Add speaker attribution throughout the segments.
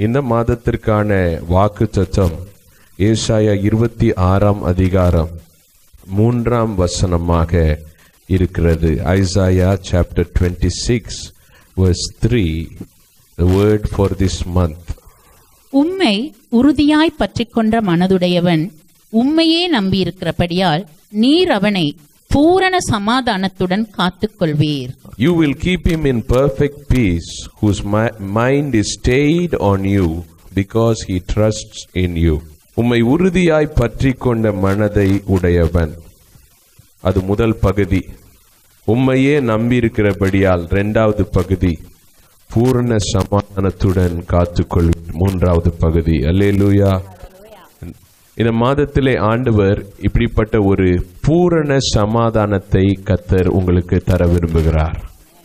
Speaker 1: இந்த மாதத்திற்கான வாக்கு தத்துவம் ஏசாயா இருபத்தி ஆறாம் அதிகாரம் மூன்றாம் வசனமாக இருக்கிறது Isaiah chapter twenty six verse three the word for this month
Speaker 2: உம்மை உறுதியாய் பற்றிக்கொண்ட மனதுடையவன் உம்மையே நம்பியிருக்கிறபடியால் நீர் அவனை பூரண சமாதானத்துடன் காத்துக்கொள்வீர்
Speaker 1: You will keep him in perfect peace, whose mi- mind is stayed on you, because he trusts in you. உம்மை உறுதியாய் பற்றிக் கொண்ட மனதை உடையவன் அது முதல் பகுதி உம்மையே நம்பியிருக்கிறபடியால் இரண்டாவது பகுதி பூரண சமாதானத்துடன் காத்துக்கொள் மூன்றாவது பகுதி அல்லேலூயா இந்த மாதத்திலே ஆண்டவர் இப்படிப்பட்ட ஒரு பூரண சமாதானத்தை கத்தர் உங்களுக்கு தர விரும்புகிறார்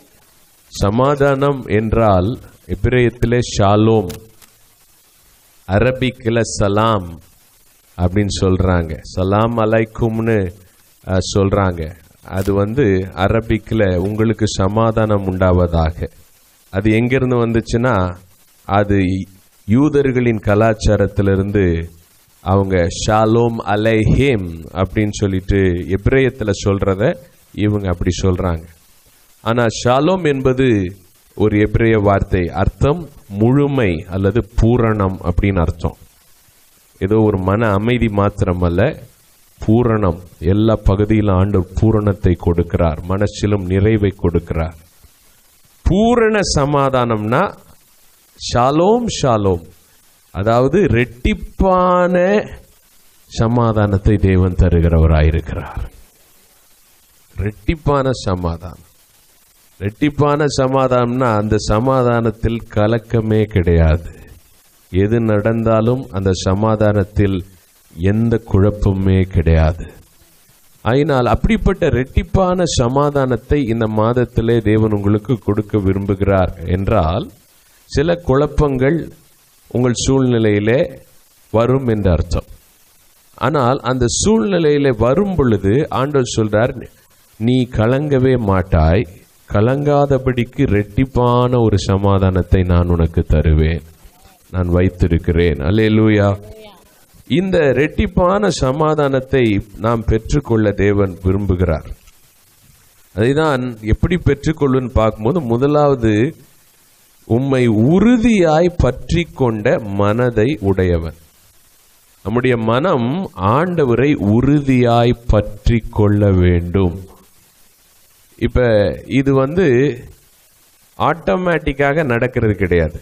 Speaker 1: சமாதானம் என்றால் எபிரேயத்திலே ஷாலோம் அரபிக்கில் சலாம் அப்படின்னு சொல்றாங்க சலாம் அலைக்கும்னு அஹ், சொல்றாங்க அது வந்து அரபிக்கில் உங்களுக்கு சமாதானம் உண்டாவதாக அது எங்கிருந்து வந்துச்சுன்னா அது யூதர்களின் கலாச்சாரத்திலிருந்து அவங்க ஷாலோம் அலைஹேம் அப்படின்னு சொல்லிட்டு எபிரேயத்துல சொல்றத இவங்க அப்படி சொல்றாங்க ஆனா ஷாலோம் என்பது ஒரு எபிரேய வார்த்தை அர்த்தம் முழுமை அல்லது பூரணம் அப்படின்னு அர்த்தம் ஏதோ ஒரு மன அமைதி மாத்திரமல்ல பூரணம் எல்லா பகுதியிலும் ஆண்டு பூரணத்தை கொடுக்கிறார் மனசிலும் நிறைவை கொடுக்கிறார் பூரண சமாதானம்னா ஷாலோம் ஷாலோம் அதாவது ரெட்டிப்பான சமாதானத்தை தேவன் தருகிறவராயிருக்கிறார் ரெட்டிப்பான சமாதானம் ரெட்டிப்பான சமாதானம்னா அந்த சமாதானத்தில் கலக்கமே கிடையாது எது நடந்தாலும் அந்த சமாதானத்தில் எந்த குழப்பமே கிடையாது அதனால் அப்படிப்பட்ட ரெட்டிப்பான சமாதானத்தை இந்த மாதத்திலே தேவன் உங்களுக்கு கொடுக்க விரும்புகிறார் என்றால் சில குழப்பங்கள் உங்கள் சூழ்நிலையிலே வரும் என்று அர்த்தம் ஆனால் அந்த சூழ்நிலையில வரும் பொழுது ஆண்டவர் சொல்றார் நீ கலங்கவே மாட்டாய் கலங்காதபடிக்கு ரெட்டிப்பான ஒரு சமாதானத்தை நான் உனக்கு தருவேன் நான் வைத்திருக்கிறேன் அல்லேலூயா இந்த ரெட்டிப்பான சமாதானத்தை நாம் பெற்றுக்கொள்ள தேவன் விரும்புகிறார் அதைதான் எப்படி பெற்றுக்கொள்ளுன்னு பார்க்கும்போது முதலாவது உம்மை உறுதியாய் பற்றி கொண்ட மனதை உடையவன் நம்முடைய மனம் ஆண்டவரை உறுதியாய் பற்றி கொள்ள வேண்டும் இப்ப இது வந்து ஆட்டோமேட்டிக்காக நடக்கிறது கிடையாது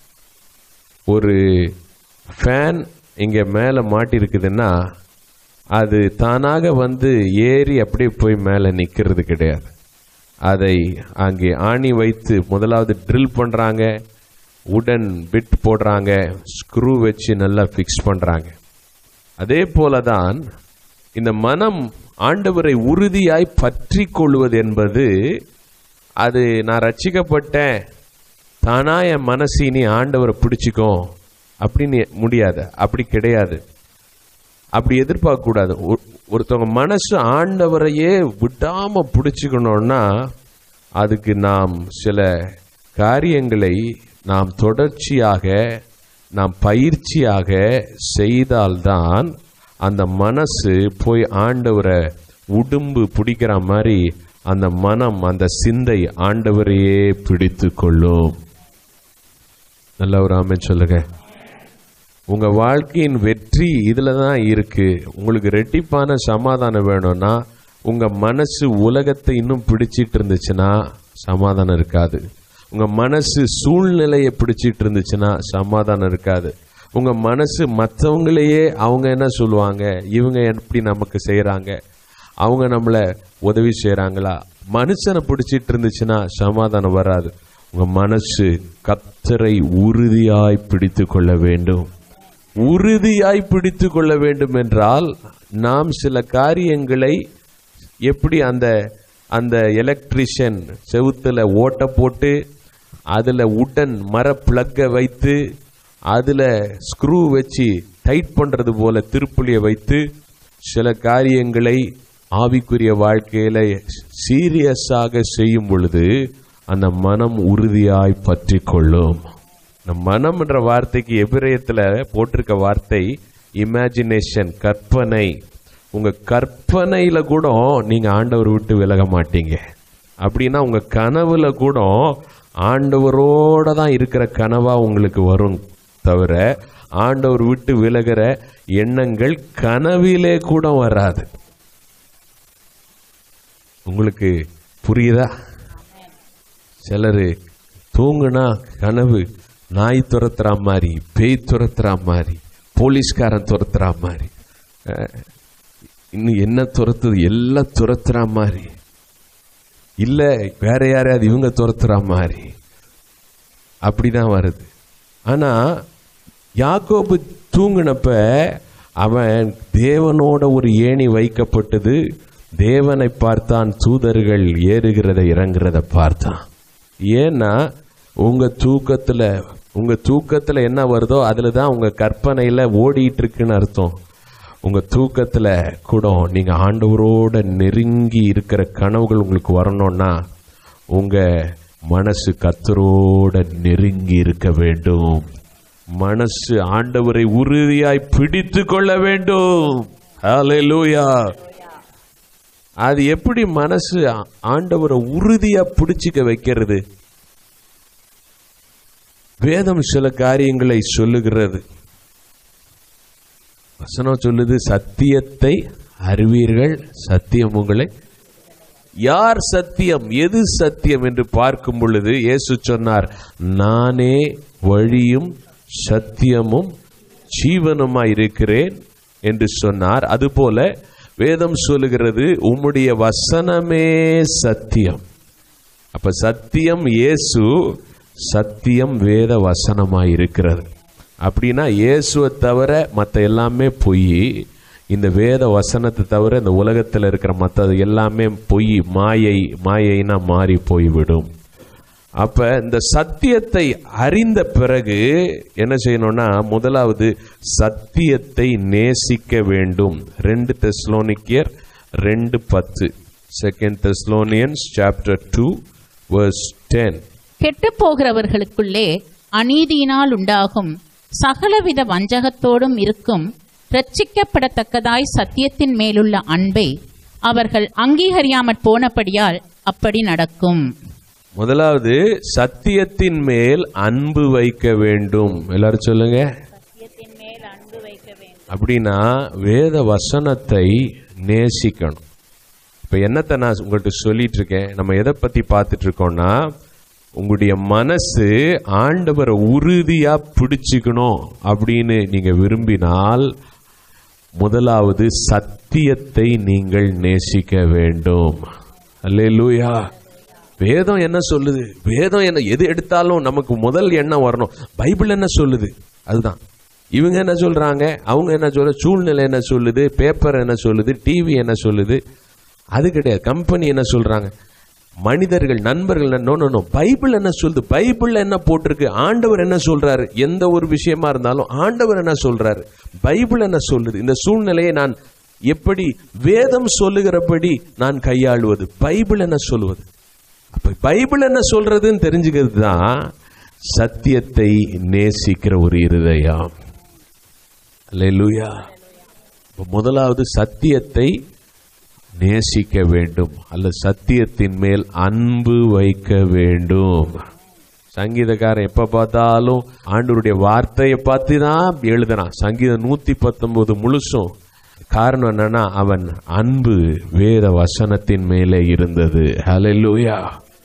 Speaker 1: ஒரு ஃபேன் இங்க மேல மாட்டி இருக்குதுன்னா அது தானாக வந்து ஏறி அப்படியே போய் மேலே நிக்கிறது கிடையாது அதை அங்கே ஆணி வைத்து முதலாவது ட்ரில் பண்றாங்க உடன் பிட் போடுறாங்க ஸ்க்ரூ வச்சு நல்லா ஃபிக்ஸ் பண்றாங்க அதே போலதான் இந்த மனம் ஆண்டவரை உறுதியாய் பற்றி கொள்வது என்பது அது நான் ரட்சிக்கப்பட்டேன் தானா என் மனசு இனி ஆண்டவரை பிடிச்சிக்கும் அப்படின்னு முடியாது அப்படி கிடையாது அப்படி எதிர்பார்க்க கூடாது ஒரு- ஒருத்தவங்க மனசு ஆண்டவரையே விடாம பிடிச்சுக்கணும்னா அதுக்கு நாம் சில காரியங்களை நாம் தொடர்ச்சியாக நாம் பயிற்சியாக செய்தால்தான் அந்த மனசு போய் ஆண்டவரை உடும்பு பிடிக்கிற மாதிரி அந்த மனம் அந்த சிந்தை ஆண்டவரையே பிடித்து கொள்ளும் நல்ல ஒரு ஆமென் சொல்லுங்க உங்க வாழ்க்கையின் வெற்றி இதுல தான் இருக்கு உங்களுக்கு ரெட்டிப்பான சமாதானம் வேணும்னா உங்க மனசு உலகத்தை இன்னும் பிடிச்சிட்டு இருந்துச்சுன்னா சமாதானம் இருக்காது உங்க மனசு சூழ்நிலையை பிடிச்சிட்டு இருந்துச்சுன்னா சமாதானம் இருக்காது உங்க மனசு மற்றவங்களையே அவங்க என்ன சொல்லுவாங்க இவங்க எப்படி நமக்கு செய்றாங்க அவங்க நம்மள உதவி செய்றாங்களா மனுஷனை பிடிச்சிட்டு இருந்துச்சுன்னா சமாதானம் வராது உங்க மனசு கத்தரை உறுதியாய் பிடித்து கொள்ள வேண்டும் உறுதியாய் பிடித்து கொள்ள வேண்டும் என்றால் நாம் சில காரியங்களை எப்படி அந்த அந்த எலக்ட்ரிஷியன் செவுத்துல ஓட்ட போட்டு அதுல உடன் மர பிளக்கை வைத்து அதுல ஸ்க்ரூ வச்சு டைட் பண்றது போல திருப்புளியை வைத்து சில காரியங்களை ஆவிக்குரிய வாழ்க்கையில சீரியஸாக செய்யும் பொழுது அந்த மனம் உறுதியாய் பற்றி கொள்ளும் இந்த மனம்ன்ற வார்த்தைக்கு எபிரேயத்துல போட்டிருக்க வார்த்தை இமேஜினேஷன் கற்பனை உங்க கற்பனையில கூட நீங்க ஆண்டவர் விட்டு விலக மாட்டீங்க அப்படின்னா உங்க கனவுல கூட ஆண்டவரோட தான் இருக்கிற கனவா உங்களுக்கு வரும் தவிர ஆண்டவர் விட்டு விலகிற எண்ணங்கள் கனவிலே கூட வராது உங்களுக்கு புரியுதா சிலர் தூங்குனா கனவு நாய் துரத்துற மாதிரி பேய் துரத்துற மாதிரி போலீஸ்காரன் துரத்துற மாதிரி அஹ், இன்னும் என்ன துரத்துது எல்லாம் துரத்துற மாதிரி இல்ல வேற யாரையாவது இவங்க துரத்துற மாதிரி அப்படிதான் வருது ஆனா யாக்கோபு தூங்குனப்ப அவன் தேவனோட ஒரு ஏணி வைக்கப்பட்டது தேவனை பார்த்தான் தூதர்கள் ஏறுகிறத இறங்குறத பார்த்தான் ஏன்னா உங்க தூக்கத்துல உங்க தூக்கத்துல என்ன வருதோ அதுல தான் உங்க கற்பனையில ஓடிட்டு இருக்குன்னு அர்த்தம் உங்க தூக்கத்துல கூட நீங்க ஆண்டவரோட நெருங்கி இருக்கிற கனவுகள் உங்களுக்கு வரணும்னா உங்க மனசு கத்தரோட நெருங்கி இருக்க வேண்டும் மனசு ஆண்டவரை உறுதியாய் பிடித்து கொள்ள வேண்டும் ஹalleluya அது எப்படி மனசு ஆ- ஆண்டவரை உறுதியா பிடிச்சுக்க வைக்கிறது வேதம் சில காரியங்களை சொல்லுகிறது வசனம் சொல்லுது சத்தியத்தை அறிவீர்கள் சத்தியம் உங்களை யார் சத்தியம் எது சத்தியம் என்று பார்க்கும் பொழுது இயேசு சொன்னார் நானே வழியும் சத்தியமும் ஜீவனுமாய் இருக்கிறேன் என்று சொன்னார் அதுபோல வேதம் சொல்லுகிறது உம்முடைய வசனமே சத்தியம் அப்ப சத்தியம் இயேசு சத்தியம் வேத வசனமாய் இருக்கிறது அப்படின்னா இயேசுவை தவிர மற்ற எல்லாமே பொய் இந்த வேத வசனத்தை தவிர இந்த உலகத்தில் இருக்கிற மற்றது எல்லாமே பொய் மாயை மாயைனா மாறி போய்விடும் அப்ப இந்த சத்தியத்தை அறிந்த பிறகு என்ன செய்யணும்னா முதலாவது சத்தியத்தை நேசிக்க வேண்டும் ரெண்டு தெஸ்லோனிக்கியர் ரெண்டு பத்து second Thessalonians chapter two verse ten
Speaker 2: கெட்டுப் போகிறவர்களுக்குள்ளே அநீதியினால் உண்டாகும் சகலவித வஞ்சகத்தோடும் இருக்கும் இரட்சிக்கப்படத்தக்கதாய் சத்தியத்தின் மேலுள்ள அன்பை அவர்கள் அங்கீகரியாமற் போனபடியால் அப்படி நடக்கும்
Speaker 1: முதலாவது சத்தியத்தின் மேல் அன்பு வைக்க வேண்டும் எல்லாரும் சொல்லுங்க அப்படின்னா வேத வசனத்தை நேசிக்கணும் இப்ப என்னத்தை நான் உங்கள்கிட்ட சொல்லிட்டு இருக்கேன் நம்ம எதை பத்தி பார்த்துட்டு இருக்கோம்னா உங்களுடைய மனசு ஆண்டவரை உறுதியா பிடிச்சுக்கணும் அப்படின்னு நீங்க விரும்பினால் முதலாவது சத்தியத்தை நீங்கள் நேசிக்க வேண்டும் அல்லேலூயா வேதம் என்ன சொல்லுது வேதம் என்ன எது எடுத்தாலும் நமக்கு முதல் எண்ணம் வரணும் பைபிள் என்ன சொல்லுது அதுதான் இவங்க என்ன சொல்றாங்க அவங்க என்ன சொல்ற சூழ்நிலை என்ன சொல்லுது பேப்பர் என்ன சொல்லுது டிவி என்ன சொல்லுது அது கிடையாது கம்பெனி என்ன சொல்றாங்க மனிதர்கள் நண்பர்கள் நோ நோ நோ பைபிள் என்ன சொல்லுது பைபிள்ல என்ன போட்டிருக்கு ஆண்டவர் என்ன சொல்றாரு எந்த ஒரு விஷயமா இருந்தாலும் ஆண்டவர் என்ன சொல்றாரு பைபிள் என்ன சொல்லுது இந்த சூழ்நிலையை நான் எப்படி வேதம் சொல்லுகிறபடி நான் கையாளுவது பைபிள் என்ன சொல்லுவது அப்ப பைபிள் என்ன சொல்றதுன்னு தெரிஞ்சுக்கிறது தான் சத்தியத்தை நேசிக்கிற ஒரு இருதயம் அல்லேலூயா அப்ப முதலாவது சத்தியத்தை நேசிக்க வேண்டும் அல்லது சத்தியத்தின் மேல் அன்பு வைக்க வேண்டும் சங்கீதக்காரன் எப்ப பார்த்தாலும் ஆண்டவருடைய வார்த்தையை பார்த்து தான் எழுதுறான் சங்கீதம் நூத்தி பத்தொன்பது முழுசும் காரணம் என்னன்னா அவன் அன்பு வேத வசனத்தின் மேலே இருந்தது ஹalleluya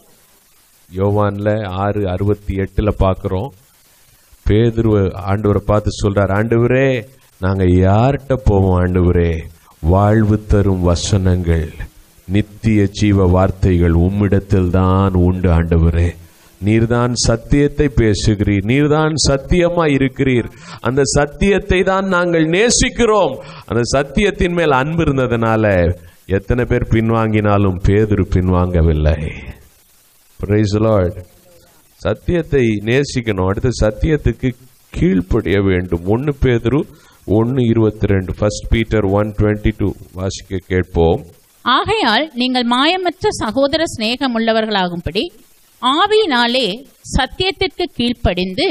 Speaker 1: யோவான்ல ஆறு அறுபத்தி எட்டுல பார்க்கிறோம் பேதுருவ ஆண்டவரை பார்த்து சொல்றார் ஆண்டவரே நாங்க யார்கிட்ட போவோம் ஆண்டவரே வாழ்வு தரும் வசனங்கள் நித்திய ஜீவ வார்த்தைகள் உம்மிடத்தில் தான் உண்டு ஆண்டவரே நீர்தான் சத்தியத்தை பேசுகிறீர் நீர்தான் சத்தியமா இருக்கிறீர் அந்த சத்தியத்தை தான் நாங்கள் நேசிக்கிறோம் அந்த சத்தியத்தின் மேல் அன்பு இருந்ததுனால எத்தனை பேர் பின்வாங்கினாலும் பேதுரு பின்வாங்கவில்லை Praise the Lord. சத்தியத்தை நேசிக்கணும் அடுத்து சத்தியத்துக்கு கீழ்ப்படிய வேண்டும் ஒன்னு பேதுரு ஒன்னு இருபத்தி ரெண்டு first Peter one twenty two வாசிக்க கேட்போம்
Speaker 2: ஆகையால் நீங்கள் மாயமற்ற சகோதர சிநேகமுள்ளவர்களாகும்படி ஆவியினாலே சத்தியத்திற்கு கீழ்ப்படிந்து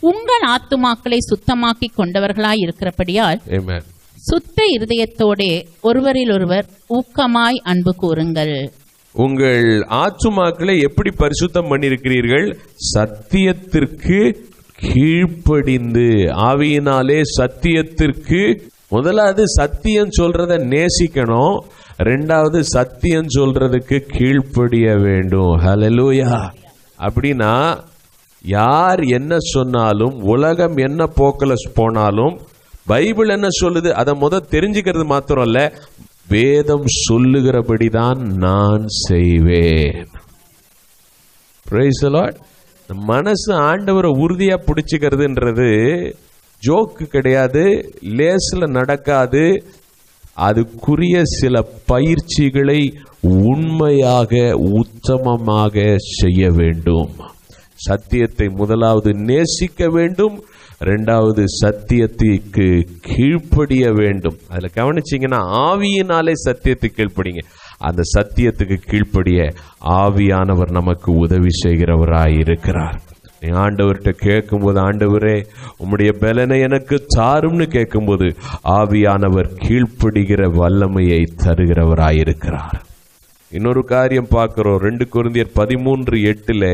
Speaker 2: உங்கள் ஆத்துமாக்களை சுத்தமாக்கி கொண்டவர்களாய் இருக்கிறபடியால்
Speaker 1: Amen.
Speaker 2: சுத்த இருதயத்தோடே ஒருவரிலொருவர் ஊக்கமாய் அன்பு கூறுங்கள்
Speaker 1: உங்கள் ஆத்துமாக்களை எப்படி பரிசுத்தம் பண்ணியிருக்கிறீர்கள் சத்தியத்திற்கு கீழ்ப்படிந்து ஆவியினாலே சத்தியத்திற்கு முதலாவது சத்தியம் சொல்றத நேசிக்கணும் ரெண்டாவது சத்தியம் சொல்றதுக்கு கீழ்ப்படிய வேண்டும் ஹalleluya அப்படின்னா யார் என்ன சொன்னாலும் உலகம் என்ன போக்கில் போனாலும் பைபிள் என்ன சொல்லுது அதை முத தெரிஞ்சுக்கிறது மாத்திரம் இல்ல வேதம் சொல்லுகிறபடிதான் நான் செய்வேன் Praise the Lord. மனசு ஆண்டவரை உறுதியா பிடிச்சுக்கிறதுன்றது ஜோக்கு கிடையாது லேஸ்ல நடக்காது அதுக்குரிய சில பயிற்சிகளை உண்மையாக உத்தமமாக செய்ய வேண்டும் சத்தியத்தை முதலாவது நேசிக்க வேண்டும் ரெண்டாவது சத்தியத்திற்கு கீழ்ப்படிய வேண்டும் அதுல கவனிச்சீங்கன்னா ஆவியினாலே சத்தியத்துக்கு கீழ்ப்படிங்க அந்த சத்தியத்துக்கு கீழ்ப்படிய ஆவியானவர் நமக்கு உதவி செய்கிறவராய் இருக்கிறார் நீ ஆண்டவர்கிட்ட கேட்கும்போது ஆண்டவரே உம்முடைய பலனை எனக்கு தாரும்னு கேட்கும்போது ஆவியானவர் கீழ்ப்படுகிற வல்லமையை தருகிறவராயிருக்கிறார் இன்னொரு காரியம் பார்க்கிறோம் ரெண்டு குருந்தியர் பதிமூன்று எட்டுல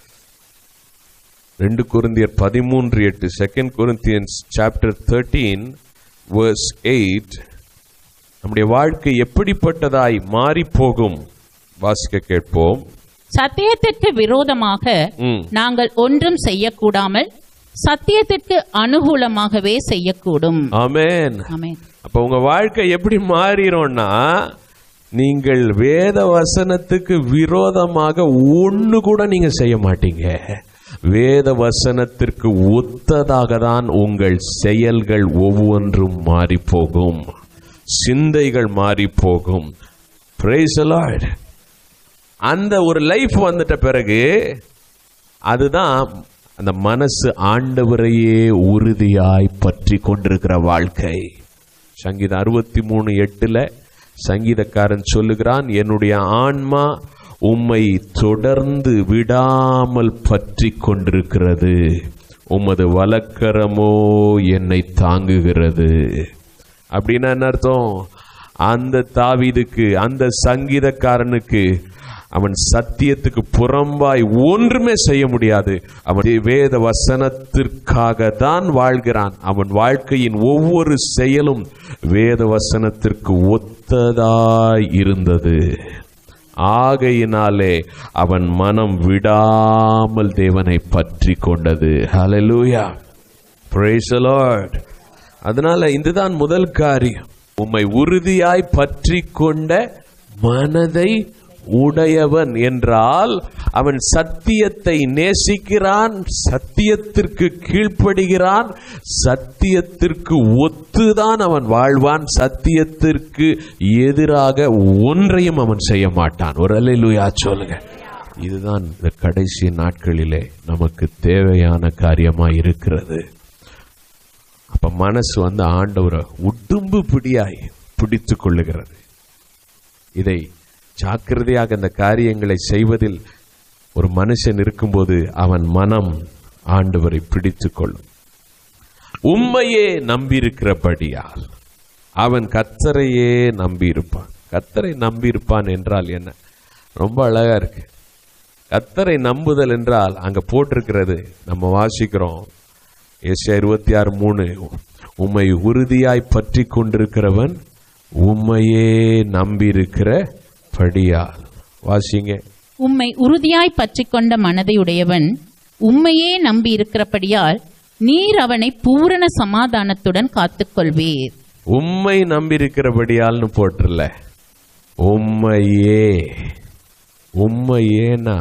Speaker 1: ரெண்டு குருந்தியர் பதிமூன்று எட்டு second Corinthians chapter thirteen verse eight நம்முடைய வாழ்க்கை எப்படிப்பட்டதாய் மாறி போகும் வாசிக்க கேட்போம்
Speaker 2: சத்தியத்திற்கு விரோதமாக
Speaker 1: ம்.
Speaker 2: நாங்கள் ஒன்றும் செய்யக்கூடாமல் சத்தியத்திற்கு அனுகூலமாகவே செய்யக்கூடும்
Speaker 1: ஆமென்
Speaker 2: ஆமென்
Speaker 1: அப்ப உங்க வாழ்க்கை எப்படி மாறிடும்னா நீங்கள் வேத வசனத்துக்கு விரோதமாக ஒண்ணு கூட நீங்க செய்ய மாட்டீங்க வேத வசனத்திற்கு ஒத்ததாக தான் உங்கள் செயல்கள் ஒவ்வொன்றும் மாறி போகும் சிந்தைகள் மாறி போகும் Praise the Lord. அந்த ஒரு லைஃப் வந்துட்ட பிறகு அதுதான் அந்த மனசு ஆண்டவரையே உறுதியாய் பற்றி கொண்டிருக்கிற வாழ்க்கை சங்கீதம் அறுபத்தி மூணு எட்டுல சங்கீதக்காரன் சொல்லுகிறான் என்னுடைய ஆன்மா உம்மை தொடர்ந்து விடாமல் பற்றி கொண்டிருக்கிறது உமது வலக்கரமோ என்னை தாங்குகிறது அப்படின்னா என்ன அர்த்தம் அந்த தாவீதுக்கு அந்த சங்கீதக்காரனுக்கு அவன் சத்தியத்துக்கு புறம்பாய் ஒன்றுமே செய்ய முடியாது அவன் வேத வசனத்திற்காக தான் வாழ்கிறான் அவன் வாழ்க்கையின் ஒவ்வொரு செயலும் வேத வசனத்திற்கு ஒத்ததாய் இருந்தது ஆகையினாலே அவன் மனம் விடாமல் தேவனை பற்றி கொண்டது ஹalleluya praise the lord அதனால இதுதான் முதல் காரியம் உம்மை உறுதியாய் பற்றி கொண்ட மனதை உடையவன் என்றால் அவன் சத்தியத்தை நேசிக்கிறான் சத்தியத்திற்கு கீழ்ப்படுகிறான் சத்தியத்திற்கு ஒத்துதான் அவன் வாழ்வான் சத்தியத்திற்கு எதிராக ஒன்றையும் அவன் செய்ய மாட்டான் ஒரு அல்லேலூயா சொல்லுங்க இதுதான் இந்த கடைசி நாட்களிலே நமக்கு தேவையான காரியமா இருக்கிறது அப்ப மனசு வந்து ஆண்டவரை உடும்பு பிடியாய் பிடித்து கொள்ளுகிறது இதை ஜாக்கிரதையாக இந்த காரியங்களை செய்வதில் ஒரு மனுஷன் இருக்கும்போது அவன் மனம் ஆண்டவரை பிடித்து கொள்ளும் உண்மையே நம்பியிருக்கிறபடியால் அவன் கத்தரையே நம்பியிருப்பான் கத்தரை நம்பியிருப்பான் என்றால் என்ன ரொம்ப அழகா இருக்கு கத்தரை நம்புதல் என்றால் அங்க போட்டிருக்கிறது நம்ம வாசிக்கிறோம் ஏசியா இருபத்தி ஆறு மூணு உம்மை உறுதியாய் பற்றி கொண்டிருக்கிறவன் உம்மையே நம்பியிருக்கிற படியால் வாசிங்க
Speaker 2: உம்மை உறுதியாய் பற்றிக் கொண்ட மனதையுடையவன் உம்மையே நம்பி இருக்கிறபடியால் நீர் அவனை பூரண சமாதானத்துடன் காத்துக்கொள்வீர்
Speaker 1: உம்மை நம்பியிருக்கிறபடியால்னு போட்டுருல உம்மையே உம்மையேனா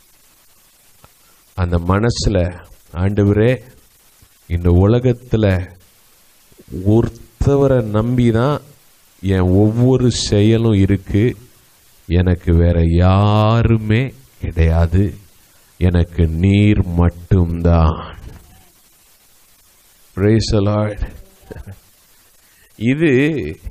Speaker 1: அந்த மனசுல ஆண்டவரே இந்த உலகத்துல ஒருத்தவரை நம்பிதான் என் ஒவ்வொரு செயலும் இருக்கு எனக்கு வேற யாருமே கிடையாது எனக்கு நீர் மட்டும்தான் Praise the Lord. இது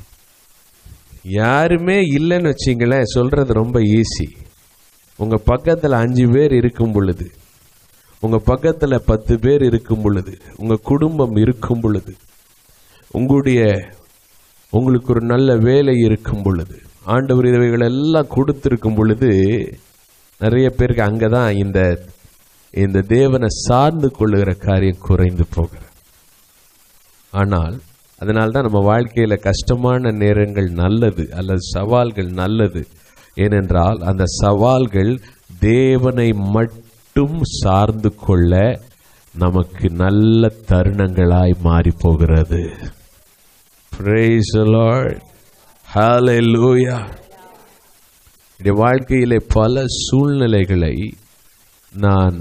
Speaker 1: யாருமே இல்லைன்னு வச்சிங்களேன் சொல்றது ரொம்ப ஈஸி உங்க பக்கத்துல அஞ்சு பேர் இருக்கும் பொழுது உங்க பக்கத்துல பத்து பேர் இருக்கும் பொழுது உங்க குடும்பம் இருக்கும் பொழுது உங்களுடைய உங்களுக்கு ஒரு நல்ல வேலை இருக்கும் பொழுது ஆண்டவர் இவைகள் எல்லாம் கொடுத்திருக்கும் பொழுது நிறைய பேருக்கு அங்கதான் இந்த இந்த தேவனை சார்ந்து கொள்ளுகிற காரியம் குறைந்து போகிறது ஆனால் அதனால தான் நம்ம வாழ்க்கையில கஷ்டமான நேரங்கள் நல்லது அல்லது சவால்கள் நல்லது ஏனென்றால் அந்த சவால்கள் தேவனை மட்டும் சார்ந்து கொள்ள நமக்கு நல்ல தருணங்களாய் மாறி போகிறது Praise the Lord. Hallelujah. என்னுடைய வாழ்க்கையிலே பல சூழ்நிலைகளை நான்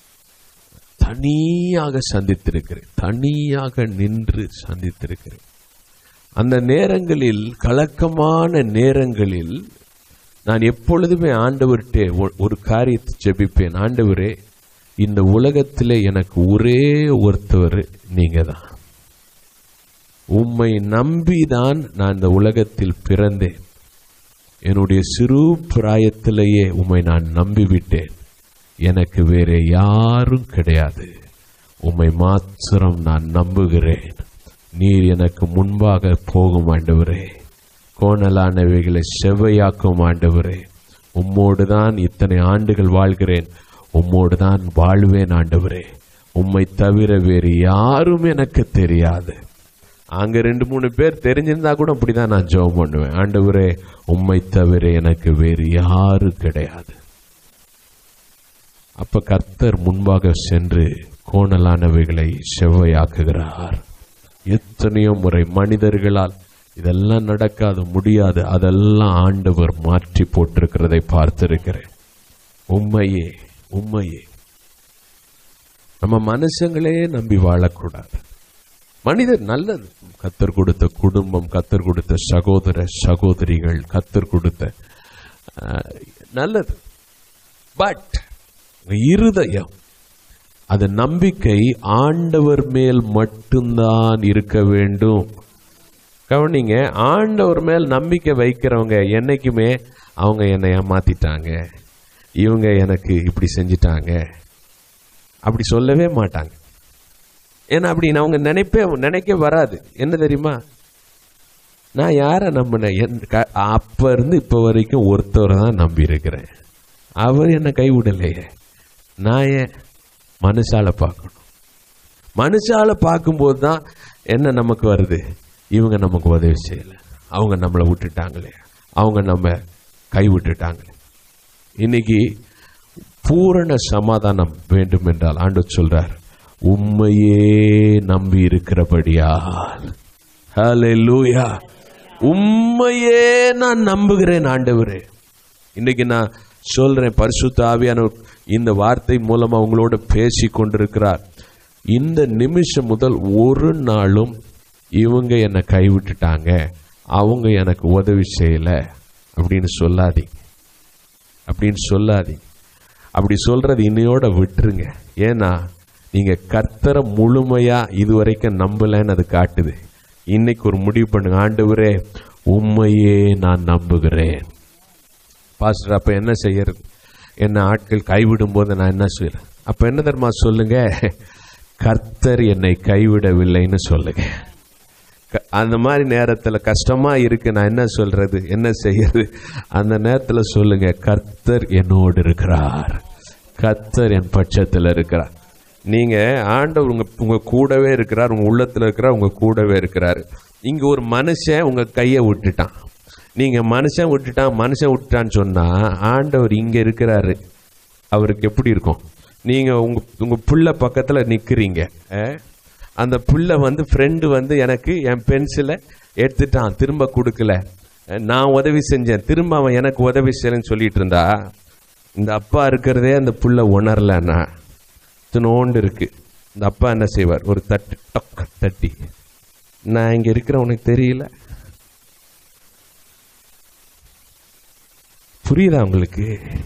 Speaker 1: தனியாக சந்தித்திருக்கிறேன் தனியாக நின்று சந்தித்திருக்கிறேன் அந்த நேரங்களில் கலக்கமான நேரங்களில் நான் எப்பொழுதுமே ஆண்டவர்கிட்ட ஒ- ஒரு காரியத்தை ஜெபிப்பேன் ஆண்டவரே இந்த உலகத்திலே எனக்கு ஒரே ஒருத்தவர் நீங்க தான் உம்மை நம்பிதான் நான் இந்த உலகத்தில் பிறந்தேன் என்னுடைய சிறு பிராயத்திலேயே உம்மை நான் நம்பிவிட்டேன் எனக்கு வேற யாரும் கிடையாது உம்மை மாத்திரம் நான் நம்புகிறேன் நீர் எனக்கு முன்பாக போகும் ஆண்டவரே கோணலானவைகளை செவ்வையாக்கும் ஆண்டவரே உம்மோடு தான் இத்தனை ஆண்டுகள் வாழ்கிறேன் உம்மோடு தான் வாழ்வேன் ஆண்டவரே உம்மை தவிர வேறு யாரும் எனக்கு தெரியாது அங்க ரெண்டு மூணு பேர் தெரிஞ்சிருந்தா கூட அப்படிதான் நான் ஜெபம் பண்ணுவேன் ஆண்டவரே உம்மை தவிர எனக்கு வேறு யாரும் கிடையாது அப்ப கர்த்தர் முன்பாக சென்று கோணலானவைகளை செவ்வையாக்குகிறார் எத்தனையோ முறை மனிதர்களால் இதெல்லாம் நடக்காது முடியாது அதெல்லாம் ஆண்டவர் மாற்றி போட்டிருக்கிறதை பார்த்திருக்கிறேன் உண்மையே உண்மையே நம்ம மனுஷங்களே நம்பி வாழக்கூடாது மனிதர் நல்லது கத்தர் கொடுத்த குடும்பம் கத்தர் கொடுத்த சகோதர சகோதரிகள் கத்தர் கொடுத்த அஹ், நல்லது பட் இருதயம் அது நம்பிக்கை ஆண்டவர் மேல் மட்டும்தான் இருக்க வேண்டும் கவனிங்க ஆண்டவர் மேல் நம்பிக்கை வைக்கிறவங்க என்னைக்குமே அவங்க என்னை ஏமாத்திட்டாங்க இவங்க எனக்கு இப்படி செஞ்சிட்டாங்க அப்படி சொல்லவே மாட்டாங்க ஏன்னா அப்படி அவங்க நினைப்பே நினைக்க வராது என்ன தெரியுமா நான் யாரை நம்பினேன் என் க- அப்ப இருந்து இப்ப வரைக்கும் ஒருத்தரை தான் நம்பி இருக்கிறேன் அவர் என்ன கைவிடலையே நான் ஏன் மனுஷால பார்க்கணும் மனுஷால பார்க்கும்போது தான் என்ன நமக்கு வருது இவங்க நமக்கு உதவி செய்யல அவங்க நம்மளை விட்டுட்டாங்களே அவங்க நம்ம கை விட்டுட்டாங்களே இன்னைக்கு பூரண சமாதானம் வேண்டும் என்றால் ஆண்டு சொல்றார் உண்மையே நம்பி இருக்கிறபடியால் ஹalleluya உண்மையே நான் நம்புகிறேன் ஆண்டவரே இன்னைக்கு நான் சொல்றேன் பரிசுத்த ஆவியானவர் இந்த வார்த்தை மூலமா உங்களோட பேசி கொண்டிருக்கிறார் இந்த நிமிஷம் முதல் ஒரு நாளும் இவங்க என்னை கைவிட்டுட்டாங்க அவங்க எனக்கு உதவி செய்யல அப்படின்னு சொல்லாதீங்க அப்படின்னு சொல்லாதீங்க அப்படி சொல்றது இன்னையோட விட்டுருங்க ஏன்னா நீங்க கர்த்தரை முழுமையா இதுவரைக்கும் நம்பலன்னு அது காட்டுது இன்னைக்கு ஒரு முடிவு பண்ணுங்க ஆண்டவரே உண்மையே நான் நம்புகிறேன் பாஸ்டர் அப்ப என்ன செய்யறது என்ன ஆட்கள் கைவிடும் போது நான் என்ன செய்யறேன் அப்ப என்ன தெரியுமா சொல்லுங்க கர்த்தர் என்னை கைவிடவில்லைன்னு சொல்லுங்க க- அந்த மாதிரி நேரத்துல கஷ்டமா இருக்கு நான் என்ன சொல்றது என்ன செய்யறது அந்த நேரத்துல சொல்லுங்க கர்த்தர் என்னோடு இருக்கிறார் கர்த்தர் என் பட்சத்தில் இருக்கிறார் நீங்க ஆண்டவர் உங்க உங்க கூடவே இருக்கிறார் உங்க உள்ளத்துல இருக்கிறார் உங்க கூடவே இருக்கிறார் இங்க ஒரு மனுஷன் உங்க கையை விட்டுட்டான் நீங்க மனுஷன் விட்டுட்டான் மனுஷன் விட்டுட்டான்னு சொன்னா ஆண்டவர் இங்க இருக்கிறாரு அவருக்கு எப்படி இருக்கும் நீங்க உங்க உங்க புள்ள பக்கத்துல நிக்கிறீங்க அஹ்? அந்த புள்ள வந்து ஃப்ரெண்டு வந்து எனக்கு என் பென்சிலை எடுத்துட்டான் திரும்ப கொடுக்கல அஹ், நான் உதவி செஞ்சேன் திரும்ப அவன் எனக்கு உதவி செய்யறேன்னு சொல்லிட்டு இருந்தா இந்த அப்பா இருக்கிறதே அந்த புள்ள உணரலன்னா இத்தினோண்டு இருக்கு இந்த அப்பா என்ன செய்வார் ஒரு தட்டு டக் தட்டி நான் இங்க இருக்கிற உனக்கு தெரியல புரியுதா உங்களுக்கு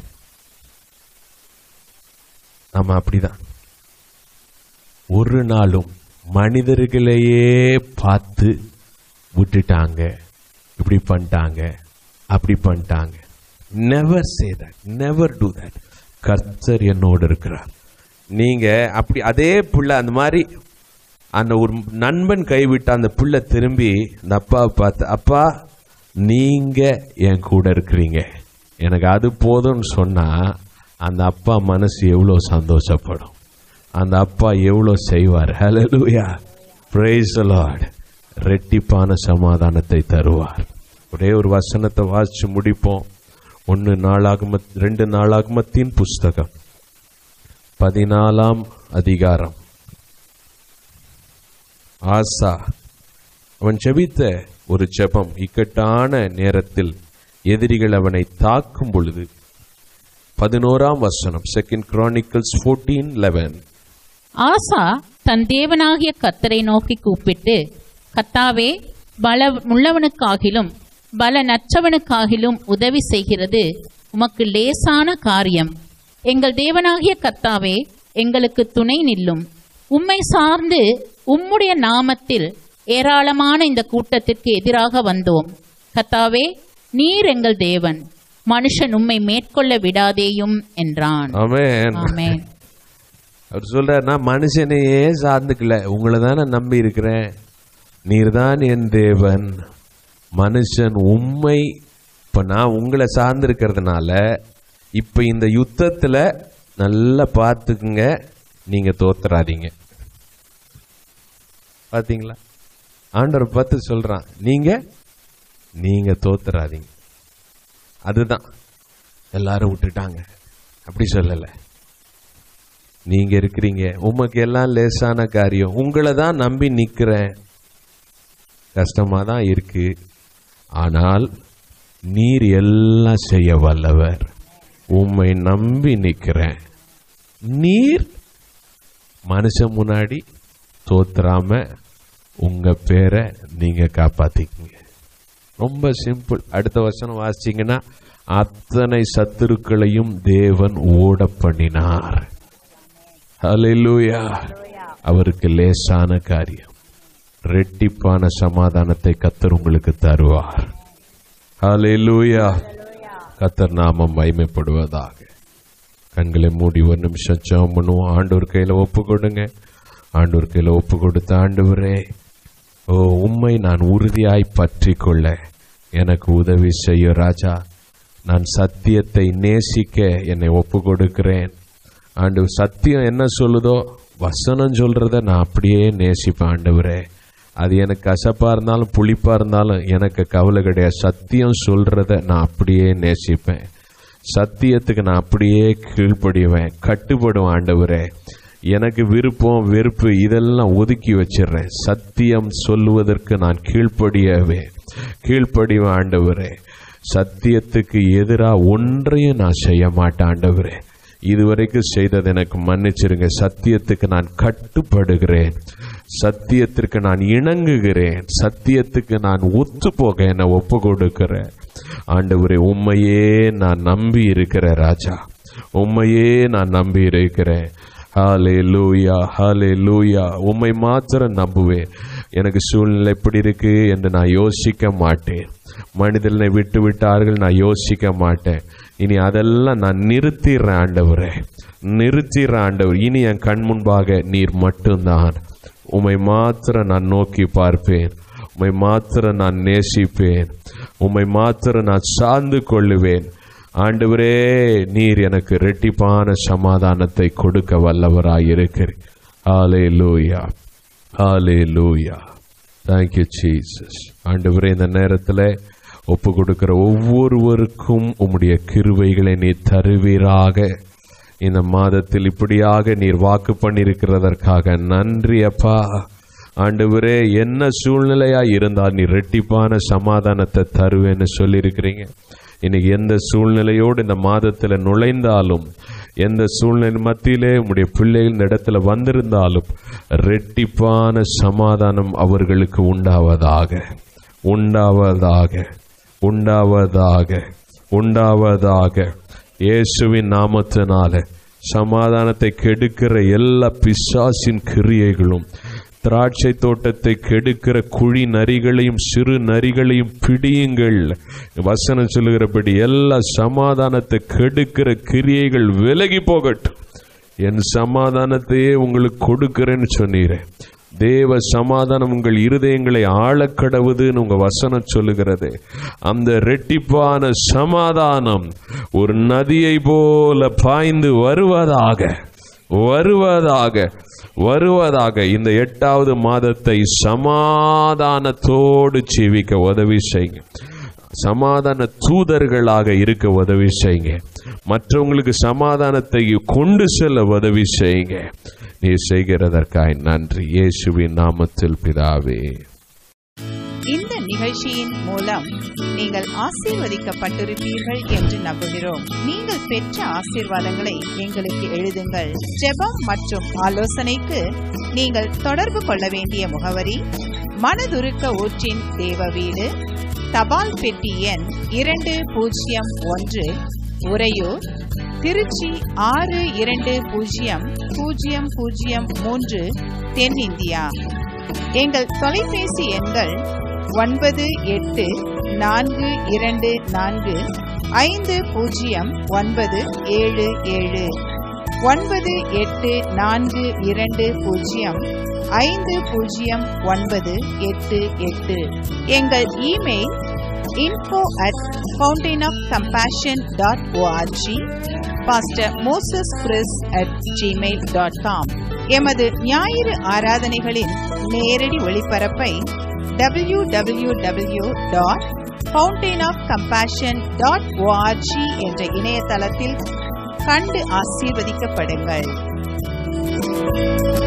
Speaker 1: ஆமா அப்படிதான் ஒரு நாளும் மனிதர்களையே பார்த்து விட்டுட்டாங்க இப்படி பண்ணிட்டாங்க அப்படி பண்ணிட்டாங்க never say that never do that கர்த்தர் என்னோடு இருக்கிறார் நீங்க அப்படி அதே புள்ள அந்த மாதிரி அந்த ஒரு நண்பன் கைவிட்ட அந்த புள்ள திரும்பி இந்த அப்பாவை பார்த்து அப்பா நீங்க என் கூட இருக்கிறீங்க எனக்கு அது போதும்னு சொன்னா அந்த அப்பா மனசு எவ்வளோ சந்தோஷப்படும் அந்த அப்பா எவ்வளோ செய்வார் ஹalleluya praise the lord ரெட்டிப்பான சமாதானத்தை தருவார் ஒரே ஒரு வசனத்தை வாசிச்சு முடிப்போம் ஒன்று நாளாகம ரெண்டு நாளாகமத்தின் புஸ்தகம் பதினாலாம் அதிகாரம் ஆசா அவன் ஜெபித்த ஒரு ஜெபம் இக்கட்டான நேரத்தில் எதிரிகள் அவனை தாக்கும் பொழுது பதினோராம் வசனம் செகண்ட் கிரானிக்கல்ஸ் ஃபோர்டீன் லெவன்
Speaker 2: ஆசா தன் தேவனாகிய கர்த்தரை நோக்கி கூப்பிட்டு கத்தாவே பல உள்ளவனுக்காகிலும் பல நற்றவனுக்காகிலும் உதவி செய்கிறது உமக்கு லேசான காரியம் எங்கள் தேவனாகிய கர்த்தாவே எங்களுக்கு துணை நில்லும் உம்மை சார்ந்து உம்முடைய நாமத்தில் ஏராளமான இந்த கூட்டத்திற்கு எதிராக வந்தோம் கர்த்தாவே நீர் எங்கள் தேவன் மனுஷன் உம்மை மேற்கொள்ள விடாதேயும் என்றான்
Speaker 1: ஆமென்
Speaker 2: ஆமென்
Speaker 1: அவர் சொல்றார் நான் மனுஷனையே சார்ந்துக்கல உங்களை தானே நம்பி இருக்கிறேன் நீர்தான் என் தேவன் மனுஷன் உண்மை இப்ப நான் உங்களை சார்ந்திருக்கிறதுனால இப்ப இந்த யுத்தத்துல நல்லா பார்த்துக்குங்க நீங்க தோத்துறாதீங்க பாத்தீங்களா ஆண்டவர் பார்த்து சொல்றான் நீங்க நீங்க தோத்துறாதீங்க அதுதான் எல்லாரும் விட்டுட்டாங்க அப்படி சொல்லலை நீங்க இருக்கிறீங்க உமக்கு எல்லாம் லேசான காரியம் உங்களை தான் நம்பி நிக்கிறேன் கஷ்டமா தான் இருக்கு ஆனால் நீர் எல்லாம் செய்ய வல்லவர் உம்மை நம்பி நிக்கிறேன் நீர் மனுஷன் முன்னாடி தோத்துறாம உங்க பேரை நீங்க காப்பாத்திக்கங்க ரொம்ப சிம்பிள் அடுத்த வசனம் வாசிச்சீங்கன்னா அத்தனை சத்துருக்களையும் தேவன் ஓட பண்ணினார் ஹalleluya அவருக்கு லேசான காரியம் ரெட்டிப்பான சமாதானத்தை கத்தர் உங்களுக்கு தருவார் ஹalleluya கத்தர் நாமம் மகிமைப்படுவதாக கண்களை மூடி ஒரு நிமிஷம் ஜெபம் பண்ணுவோம் ஆண்டவர் கையில ஒப்பு கொடுங்க ஆண்டவர் கையில ஒப்பு கொடுத்த ஆண்டவரே ஓ உம்மை நான் உறுதியாய் பற்றி கொள்ள எனக்கு உதவி செய்ய ராஜா நான் சத்தியத்தை நேசிக்க என்னை ஒப்பு கொடுக்கிறேன் ஆண்டு சத்தியம் என்ன சொல்லுதோ வசனம் சொல்றத நான் அப்படியே நேசிப்பேன் ஆண்டவரே அது எனக்கு கசப்பா இருந்தாலும் புளிப்பா இருந்தாலும் எனக்கு கவலை கிடையாது சத்தியம் சொல்றத நான் அப்படியே நேசிப்பேன் சத்தியத்துக்கு நான் அப்படியே கீழ்ப்படிவேன் கட்டுப்படுவேன் ஆண்டவரே எனக்கு விருப்பம் வெறுப்பு இதெல்லாம் ஒதுக்கி வச்சிடுறேன் சத்தியம் சொல்லுவதற்கு நான் கீழ்ப்படியவே கீழ்ப்படிவேன் ஆண்டவரே சத்தியத்துக்கு எதிராக ஒன்றையும் நான் செய்ய மாட்டேன் ஆண்டவரே இதுவரைக்கும் செய்தது எனக்கு மன்னிச்சிருங்க சத்தியத்துக்கு நான் கட்டுப்படுகிறேன் சத்தியத்திற்கு நான் இணங்குகிறேன் சத்தியத்துக்கு நான் ஒத்து போக என்னை ஒப்பு கொடுக்கிறேன் ஆண்டவரே உண்மையே நான் நம்பி இருக்கிறேன் ராஜா உண்மையே நான் நம்பி இருக்கிறேன் ஹாலே லூயா ஹாலே லூயா உம்மை மாத்திரம் நம்புவேன் எனக்கு சூழ்நிலை எப்படி இருக்கு என்று நான் யோசிக்க மாட்டேன் மனிதனை விட்டு விட்டார்கள் நான் யோசிக்க மாட்டேன் இனி அதெல்லாம் நான் நிறுத்திடுறேன் ஆண்டவரே நிறுத்திடுறேன் ஆண்டவர் இனி என் கண் முன்பாக நீர் மட்டும்தான் உம்மை மாத்திரம் நான் நோக்கி பார்ப்பேன் உம்மை மாத்திரம் நான் நேசிப்பேன் உம்மை மாத்திரம் நான் சார்ந்து கொள்ளுவேன் ஆண்டவரே நீர் எனக்கு ரெட்டிப்பான சமாதானத்தை கொடுக்க வல்லவராய் இருக்கிறீர் ஹாலே லூயா ஹாலே லூயா தேங்க்யூ ஜீசஸ் ஆண்டவரே இந்த நேரத்தில் ஒப்பு கொடுக்கிற ஒவ்வொருவருக்கும் உம்முடைய கிருவைகளை நீ தருவீராக இந்த மாதத்தில் இப்படியாக நீர் வாக்கு பண்ணியிருக்கிறதற்காக நன்றி அப்பா ஆண்டவரே என்ன சூழ்நிலையா இருந்தால் நீ ரெட்டிப்பான சமாதானத்தை தருவேன்னு சொல்லியிருக்கிறீங்க இன்னைக்கு எந்த சூழ்நிலையோடு இந்த மாதத்துல நுழைந்தாலும் எந்த சூழ்நிலை மத்தியிலே உம்முடைய பிள்ளைகள் இந்த இடத்துல வந்திருந்தாலும் ரெட்டிப்பான சமாதானம் அவர்களுக்கு உண்டாவதாக உண்டாவதாக உண்டாவதாக உண்டாவதாக இயேசுவின் நாமத்தினால சமாதானத்தை கெடுக்கிற எல்லா பிசாசின் கிரியைகளும் திராட்சை தோட்டத்தை கெடுக்கிற குழி நரிகளையும் சிறு நரிகளையும் பிடியுங்கள் வசனம் சொல்லுகிறபடி எல்லா சமாதானத்தை கெடுக்கிற கிரியைகள் விலகி போகட்டும் என் சமாதானத்தையே உங்களுக்கு கொடுக்கிறேன்னு சொன்னீரே தேவ சமாதானம் உங்கள் இருதயங்களை ஆழக்கடவுதுன்னு உங்க வசனம் சொல்லுகிறது அந்த ரெட்டிப்பான சமாதானம் ஒரு நதியை போல பாய்ந்து வருவதாக வருவதாக வருவதாக இந்த எட்டாவது மாதத்தை சமாதானத்தோடு ஜீவிக்க உதவி செய்யுங்க சமாதான தூதர்களாக இருக்க உதவி செய்யுங்க மற்றவங்களுக்கு சமாதானத்தை கொண்டு செல்ல உதவி செய்யுங்க நீ செய்கிறதற்காய் நன்றி இயேசுவின் நாமத்தில் பிதாவே
Speaker 3: இந்த நிகழ்ச்சியின் மூலம் நீங்கள் ஆசீர்வதிக்கப்பட்டிருப்பீர்கள் என்று நம்புகிறோம் நீங்கள் பெற்ற ஆசீர்வாதங்களை எங்களுக்கு எழுதுங்கள் ஜெபம் மற்றும் ஆலோசனைக்கு நீங்கள் தொடர்பு கொள்ள வேண்டிய முகவரி மனதுருக்க ஊற்றின் தேவ வீடு தபால் பெட்டி எண் இரண்டு பூஜ்ஜியம் ஒன்று உறையூர் திருச்சி ஆறு இரண்டு பூஜ்ஜியம் பூஜ்ஜியம் பூஜ்ஜியம் மூன்று தென்னிந்தியா எங்கள் தொலைபேசி எண்கள் ஒன்பது எட்டு நான்கு இரண்டு நான்கு ஐந்து பூஜ்ஜியம் ஒன்பது ஏழு ஏழு ஒன்பது எட்டு நான்கு இரண்டு பூஜ்ஜியம் ஐந்து பூஜ்ஜியம் ஒன்பது எட்டு எட்டு எங்கள் email info at fountainofcompassion.org pastor Moses Chris at Gmail dot com எமது ஞாயிறு ஆராதனைகளின் நேரடி ஒளிபரப்பை W W W dot fountain of compassion dot ORG என்ற இணையதளத்தில் கண்டு ஆசீர்வதிக்கப்படுங்கள்